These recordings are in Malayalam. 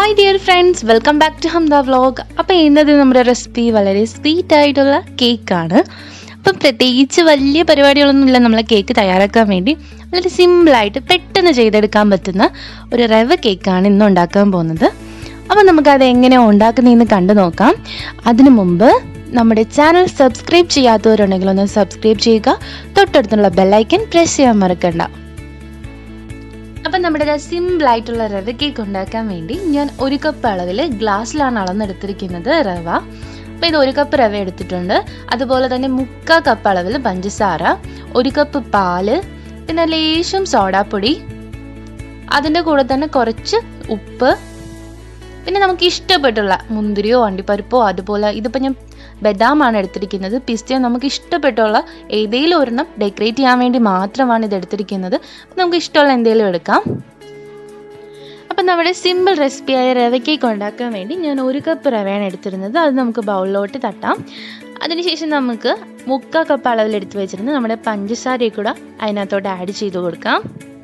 hi dear friends welcome back to Hamda vlog അപ്പോൾ ഇന്നത്തെ നമ്മുടെ റെസിപ്പി വളരെ സ്വീറ്റ് ആയിട്ടുള്ള കേക്കാണ് അപ്പം പ്രത്യേകിച്ച് വലിയ പരിപാടികളൊന്നുമില്ല നമ്മളെ കേക്ക് തയ്യാറാക്കാൻ വേണ്ടി വളരെ സിമ്പിളായിട്ട് പെട്ടെന്ന് ചെയ്തെടുക്കാൻ പറ്റുന്ന ഒരു റവ കേക്കാണ് ഇന്ന് ഉണ്ടാക്കാൻ പോകുന്നത് അപ്പം നമുക്കത് എങ്ങനെയാണ് ഉണ്ടാക്കുന്നതെന്ന് കണ്ടു നോക്കാം അതിനു മുമ്പ് നമ്മുടെ ചാനൽ സബ്സ്ക്രൈബ് ചെയ്യാത്തവരുണ്ടെങ്കിൽ ഒന്ന് സബ്സ്ക്രൈബ് ചെയ്യുക തൊട്ടടുത്തുള്ള ബെല്ലൈക്കൻ പ്രസ് ചെയ്യാൻ മറക്കണ്ട അപ്പം നമ്മുടെ സിമ്പിൾ ആയിട്ടുള്ള റവ കേക്ക് ഉണ്ടാക്കാൻ വേണ്ടി ഞാൻ ഒരു കപ്പ് അളവിൽ ഗ്ലാസ്സിലാണ് അളന്നെടുത്തിരിക്കുന്നത് റവ അപ്പം ഇത് ഒരു കപ്പ് റവ എടുത്തിട്ടുണ്ട് അതുപോലെ തന്നെ മുക്കാ കപ്പ് അളവിൽ പഞ്ചസാര ഒരു കപ്പ് പാല് പിന്നെ ലേശം സോഡാപ്പൊടി അതിൻ്റെ കൂടെ തന്നെ കുറച്ച് ഉപ്പ് പിന്നെ നമുക്ക് ഇഷ്ടപ്പെട്ടുള്ള മുന്തിരിയോ അണ്ടിപ്പരിപ്പോ അതുപോലെ ഇതിപ്പോൾ ഞാൻ ബദാമാണ് എടുത്തിരിക്കുന്നത് പിസ്തയോ നമുക്ക് ഇഷ്ടപ്പെട്ടുള്ള ഏതെങ്കിലും ഒരെണ്ണം ഡെക്കറേറ്റ് ചെയ്യാൻ വേണ്ടി മാത്രമാണ് ഇത് എടുത്തിരിക്കുന്നത് നമുക്ക് ഇഷ്ടമുള്ള എന്തെങ്കിലും എടുക്കാം അപ്പം നമ്മുടെ സിമ്പിൾ റെസിപ്പിയായ റവ കേക്ക് ഉണ്ടാക്കാൻ വേണ്ടി ഞാൻ ഒരു കപ്പ് റവയാണ് എടുത്തിരുന്നത് അത് നമുക്ക് ബൗളിലോട്ട് തട്ടാം അതിനുശേഷം നമുക്ക് മുക്കാൽ കപ്പ് അളവിൽ എടുത്ത് വെച്ചിരുന്നത് നമ്മുടെ പഞ്ചസാരയെ കൂടെ അതിനകത്തോട്ട് ആഡ് ചെയ്ത് കൊടുക്കാം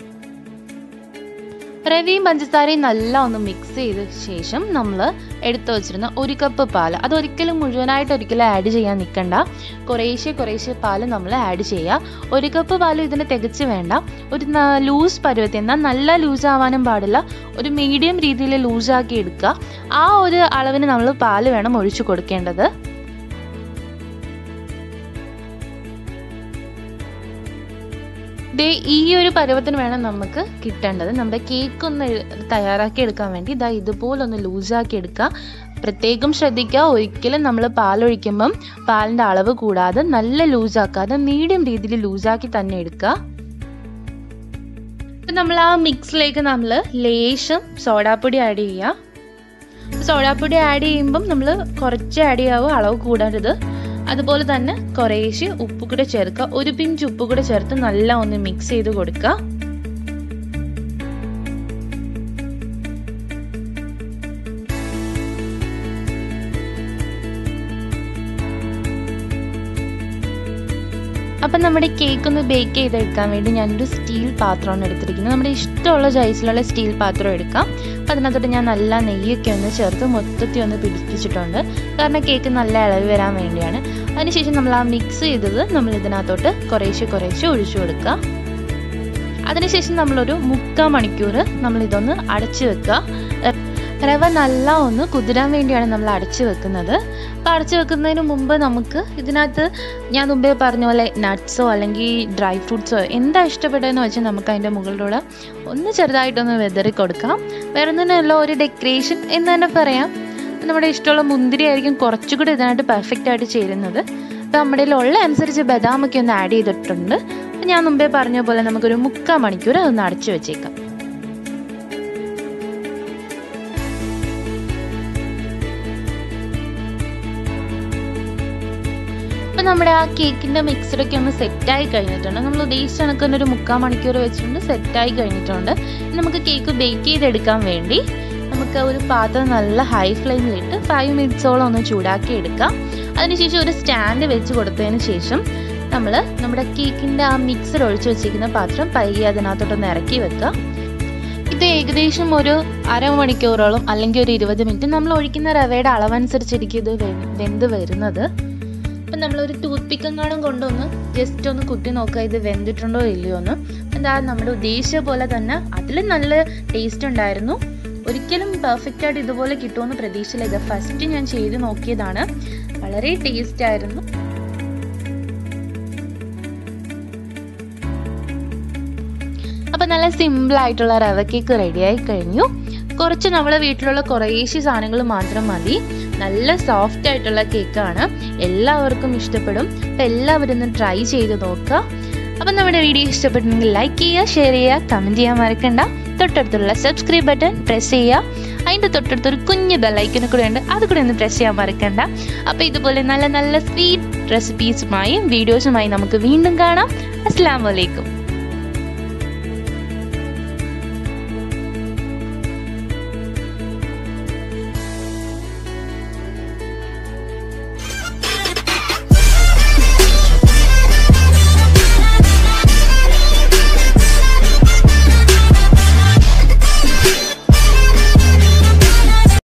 റവയും പഞ്ചസാരയും നല്ല ഒന്ന് മിക്സ് ചെയ്ത ശേഷം നമ്മൾ എടുത്തു വെച്ചിരുന്ന ഒരു കപ്പ് പാൽ അത് ഒരിക്കലും മുഴുവനായിട്ട് ഒരിക്കലും ആഡ് ചെയ്യാൻ നിൽക്കണ്ട കുറേശ്ശെ കുറേശ്ശെ പാൽ നമ്മൾ ആഡ് ചെയ്യുക ഒരു കപ്പ് പാൽ ഇതിന് തികച്ച് വേണ്ട ഒരു ലൂസ് പരുവത്തിൽ എന്നാൽ നല്ല ലൂസ് ആവാനും പാടില്ല ഒരു മീഡിയം രീതിയിൽ ലൂസാക്കി എടുക്കുക ആ ഒരു അളവിന് നമ്മൾ പാൽ വേണം ഒഴിച്ചു കൊടുക്കേണ്ടത് ദേ ഈ ഒരു പരുവത്തിന് വേണം നമുക്ക് കിട്ടേണ്ടത് നമ്മുടെ കേക്ക് ഒന്ന് തയ്യാറാക്കി എടുക്കാൻ വേണ്ടി ഇതാ ഇതുപോലൊന്ന് ലൂസാക്കി എടുക്കുക പ്രത്യേകം ശ്രദ്ധിക്കുക ഒരിക്കലും നമ്മൾ പാലൊഴിക്കുമ്പം പാലിൻ്റെ അളവ് കൂടാതെ നല്ല ലൂസാക്കാതെ മീഡിയം രീതിയിൽ ലൂസാക്കി തന്നെ എടുക്കുക ഇപ്പം നമ്മൾ ആ മിക്സിലേക്ക് നമ്മൾ ലേശം സോഡാപ്പൊടി ആഡ് ചെയ്യുക സോഡാപ്പൊടി ആഡ് ചെയ്യുമ്പം നമ്മൾ കുറച്ച് ആഡ് ചെയ്യാവോ അളവ് കൂടരുത് അതുപോലെ തന്നെ കുറേശ്ശെ ഉപ്പ് കൂടെ ചേർക്കുക ഒരു പിഞ്ച് ഉപ്പ് കൂടെ ചേർത്ത് നല്ല ഒന്ന് മിക്സ് ചെയ്ത് കൊടുക്കുക അപ്പം നമ്മുടെ കേക്ക് ഒന്ന് ബേക്ക് ചെയ്തെടുക്കാൻ വേണ്ടി ഞാനൊരു സ്റ്റീൽ പാത്രമാണ് എടുത്തിരിക്കുന്നത് നമ്മുടെ ഇഷ്ടമുള്ള സൈസിലുള്ള സ്റ്റീൽ പാത്രം എടുക്കാം അപ്പം അതിനകത്തോട്ട് ഞാൻ നല്ല നെയ്യൊക്കെ ഒന്ന് ചേർത്ത് മൊത്തത്തിൽ ഒന്ന് പിടിപ്പിച്ചിട്ടുണ്ട് കാരണം കേക്ക് നല്ല ഇളവ് വരാൻ വേണ്ടിയാണ് അതിനുശേഷം നമ്മൾ ആ മിക്സ് ചെയ്തത് നമ്മൾ ഇതിനകത്തോട്ട് കുറേശ്ശെ കുറേശ്ശെ ഒഴിച്ചു കൊടുക്കുക അതിനുശേഷം നമ്മളൊരു മുക്കാൽ മണിക്കൂർ നമ്മൾ ഇതൊന്ന് അടച്ചു വെക്കുക റവ നല്ല ഒന്ന് കുതിരാൻ വേണ്ടിയാണ് നമ്മൾ അടച്ചു വെക്കുന്നത് അപ്പോൾ അടച്ചു വെക്കുന്നതിന് മുമ്പ് നമുക്ക് ഇതിനകത്ത് ഞാൻ മുമ്പേ പറഞ്ഞ പോലെ നട്ട്സോ അല്ലെങ്കിൽ ഡ്രൈ ഫ്രൂട്ട്സോ എന്താ ഇഷ്ടപ്പെട്ടതെന്ന് വെച്ചാൽ നമുക്ക് അതിൻ്റെ മുകളിലൂടെ ഒന്ന് ചെറുതായിട്ടൊന്ന് വെതറി കൊടുക്കാം വേറെ ഒന്നിനല്ല ഒരു ഡെക്കറേഷൻ എന്ന് തന്നെ പറയാം നമ്മുടെ ഇഷ്ടമുള്ള മുന്തിരി ആയിരിക്കും കുറച്ചുകൂടി ഇതിനായിട്ട് പെർഫെക്റ്റ് ആയിട്ട് ചേരുന്നത് അപ്പോൾ നമ്മുടെ ഉള്ള അനുസരിച്ച് ബദാമൊക്കെ ഒന്ന് ആഡ് ചെയ്തിട്ടുണ്ട് അപ്പോൾ ഞാൻ മുമ്പേ പറഞ്ഞ പോലെ നമുക്കൊരു മുക്കാൽ മണിക്കൂർ അതൊന്ന് അടച്ചു വെച്ചേക്കാം അപ്പം നമ്മുടെ ആ കേക്കിൻ്റെ മിക്സറൊക്കെ ഒന്ന് സെറ്റായി കഴിഞ്ഞിട്ടുണ്ട് നമ്മൾ ഉദ്ദേശിച്ച കണക്കൊന്ന് ഒരു മുക്കാൽ മണിക്കൂർ വെച്ചിട്ടുണ്ട് സെറ്റായി കഴിഞ്ഞിട്ടുണ്ട് നമുക്ക് കേക്ക് ബേക്ക് ചെയ്തെടുക്കാൻ വേണ്ടി നമുക്ക് ഒരു പാത്രം നല്ല ഹൈ ഫ്ലെയിമിലിട്ട് ഫൈവ് മിനിറ്റ്സോളം ഒന്ന് ചൂടാക്കി എടുക്കാം അതിനുശേഷം ഒരു സ്റ്റാൻഡ് വെച്ച് കൊടുത്തതിന് ശേഷം നമ്മൾ നമ്മുടെ കേക്കിൻ്റെ ആ മിക്സർ ഒഴിച്ച് വെച്ചിരിക്കുന്ന പാത്രം പയ്യെ അതിനകത്തോട്ടൊന്ന് ഇറക്കി വെക്കുക ഇത് ഏകദേശം ഒരു അരമണിക്കൂറോളം അല്ലെങ്കിൽ ഒരു ഇരുപത് മിനിറ്റ് നമ്മൾ ഒഴിക്കുന്ന റവയുടെ അളവനുസരിച്ചിരിക്കും ഇത് വെന്ത് വരുന്നത് അപ്പം നമ്മളൊരു ടൂത്ത് പിക്കെങ്ങാനും കൊണ്ടൊന്ന് ജസ്റ്റ് ഒന്ന് കുത്തി നോക്കുക ഇത് വെന്തിട്ടുണ്ടോ ഇല്ലയോ എന്ന് എന്താ നമ്മുടെ ഉദ്ദേശിച്ച പോലെ തന്നെ അതിൽ നല്ല ടേസ്റ്റ് ഉണ്ടായിരുന്നു ഒരിക്കലും പെർഫെക്റ്റ് ആയിട്ട് ഇതുപോലെ കിട്ടുമെന്ന് പ്രതീക്ഷയില്ല ഇത് ഫസ്റ്റ് ഞാൻ ചെയ്ത് നോക്കിയതാണ് വളരെ ടേസ്റ്റ് ആയിരുന്നു അപ്പം നല്ല സിമ്പിൾ ആയിട്ടുള്ള റവ കേക്ക് റെഡിയായി കഴിഞ്ഞു കുറച്ച് നമ്മുടെ വീട്ടിലുള്ള കുറേശ്ശെ സാധനങ്ങൾ മാത്രം മതി നല്ല സോഫ്റ്റ് ആയിട്ടുള്ള കേക്കാണ് എല്ലാവർക്കും ഇഷ്ടപ്പെടും അപ്പം എല്ലാവരും ഒന്ന് ട്രൈ ചെയ്ത് നോക്കുക അപ്പം നമ്മുടെ വീഡിയോ ഇഷ്ടപ്പെട്ടെങ്കിൽ ലൈക്ക് ചെയ്യുക ഷെയർ ചെയ്യുക കമൻറ്റ് ചെയ്യാൻ മറക്കണ്ട തൊട്ടടുത്തുള്ള സബ്സ്ക്രൈബ് ബട്ടൺ പ്രസ് ചെയ്യുക അതിൻ്റെ തൊട്ടടുത്തൊരു കുഞ്ഞ് ബെല്ലൈക്കനും കൂടെ ഉണ്ട് അത് കൂടെ ഒന്ന് പ്രസ് ചെയ്യാൻ മറക്കണ്ട അപ്പോൾ ഇതുപോലെ നല്ല നല്ല സ്വീറ്റ് റെസിപ്പീസുമായും വീഡിയോസുമായി നമുക്ക് വീണ്ടും കാണാം അസ്സാം വലൈക്കും